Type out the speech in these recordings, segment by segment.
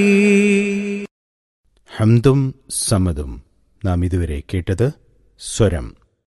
ഹംദും സമതും നാം ഇതുവരെ കേട്ടത് സ്വരം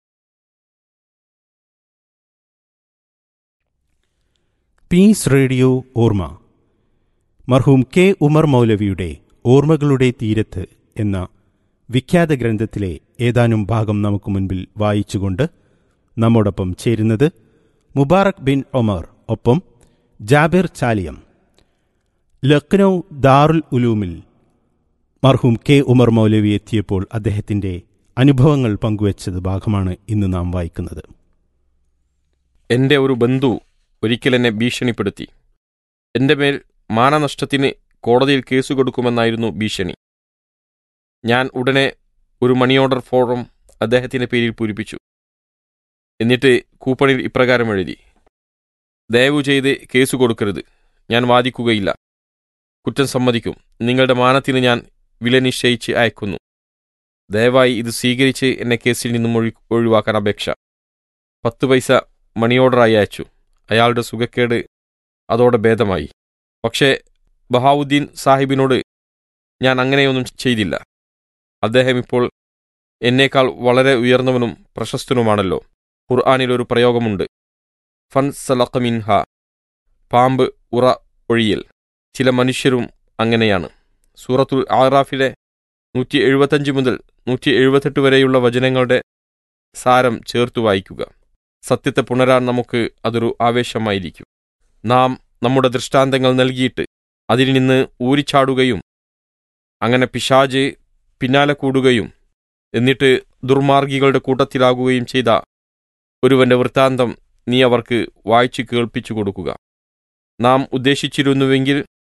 പീസ് റേഡിയോ ഓർമ്മ മർഹൂം കെ ഉമർ മൗലവിയുടെ ഓർമ്മകളുടെ തീരത്ത് എന്ന വിഖ്യാത ഗ്രന്ഥത്തിലെ ഏതാനും ഭാഗം നമുക്ക് മുൻപിൽ വായിച്ചുകൊണ്ട് നമ്മോടൊപ്പം ചേരുന്നത് മുബാറക് ബിൻ ഒമർ ഒപ്പം ജാബിർ ചാലിയം ലക്നൗ ദാറുൽ ഉലൂമിൽ മർഹൂം കെ ഉമർ മൗലവി എത്തിയപ്പോൾ അദ്ദേഹത്തിന്റെ അനുഭവങ്ങൾ പങ്കുവച്ചത് ഭാഗമാണ് ഇന്ന് നാം വായിക്കുന്നത് എൻ്റെ ഒരു ബന്ധു ഒരിക്കൽ എന്നെ ഭീഷണിപ്പെടുത്തി എൻ്റെ മേൽ മാനനഷ്ടത്തിന് കോടതിയിൽ കേസ് കൊടുക്കുമെന്നായിരുന്നു ഭീഷണി ഞാൻ ഉടനെ ഒരു മണി ഓർഡർ ഫോറം അദ്ദേഹത്തിൻ്റെ പേരിൽ പൂരിപ്പിച്ചു എന്നിട്ട് കൂപ്പണിൽ ഇപ്രകാരം എഴുതി ദയവു ചെയ്ത് കേസ് കൊടുക്കരുത് ഞാൻ വാദിക്കുകയില്ല കുറ്റം സമ്മതിക്കും നിങ്ങളുടെ മാനത്തിന് ഞാൻ വില നിശ്ചയിച്ച് അയക്കുന്നു ദയവായി ഇത് സ്വീകരിച്ച് എന്നെ കേസിൽ നിന്നും ഒഴി ഒഴിവാക്കാൻ അപേക്ഷ പത്ത് പൈസ മണി ഓർഡറായി അയച്ചു അയാളുടെ സുഖക്കേട് അതോടെ ഭേദമായി പക്ഷേ ബഹാവുദ്ദീൻ സാഹിബിനോട് ഞാൻ അങ്ങനെയൊന്നും ചെയ്തില്ല അദ്ദേഹം ഇപ്പോൾ എന്നേക്കാൾ വളരെ ഉയർന്നവനും പ്രശസ്തനുമാണല്ലോ ഖുർആാനിൽ ഒരു പ്രയോഗമുണ്ട് ഫൻ സലഖ മിൻഹ പാമ്പ് ഉറ ഒഴിയൽ ചില മനുഷ്യരും അങ്ങനെയാണ് സൂറത്തുൽ ആറാഫിലെ നൂറ്റി എഴുപത്തഞ്ച് മുതൽ നൂറ്റി എഴുപത്തെട്ട് വരെയുള്ള വചനങ്ങളുടെ സാരം ചേർത്തു വായിക്കുക സത്യത്തെ പുണരാൻ നമുക്ക് അതൊരു ആവേശമായിരിക്കും നാം നമ്മുടെ ദൃഷ്ടാന്തങ്ങൾ നൽകിയിട്ട് അതിൽ നിന്ന് ഊരിച്ചാടുകയും അങ്ങനെ പിശാജ് പിന്നാലെ കൂടുകയും എന്നിട്ട് ദുർമാർഗികളുടെ കൂട്ടത്തിലാകുകയും ചെയ്ത ഒരുവന്റെ വൃത്താന്തം നീ അവർക്ക് വായിച്ചു കേൾപ്പിച്ചു കൊടുക്കുക നാം ഉദ്ദേശിച്ചിരുന്നുവെങ്കിൽ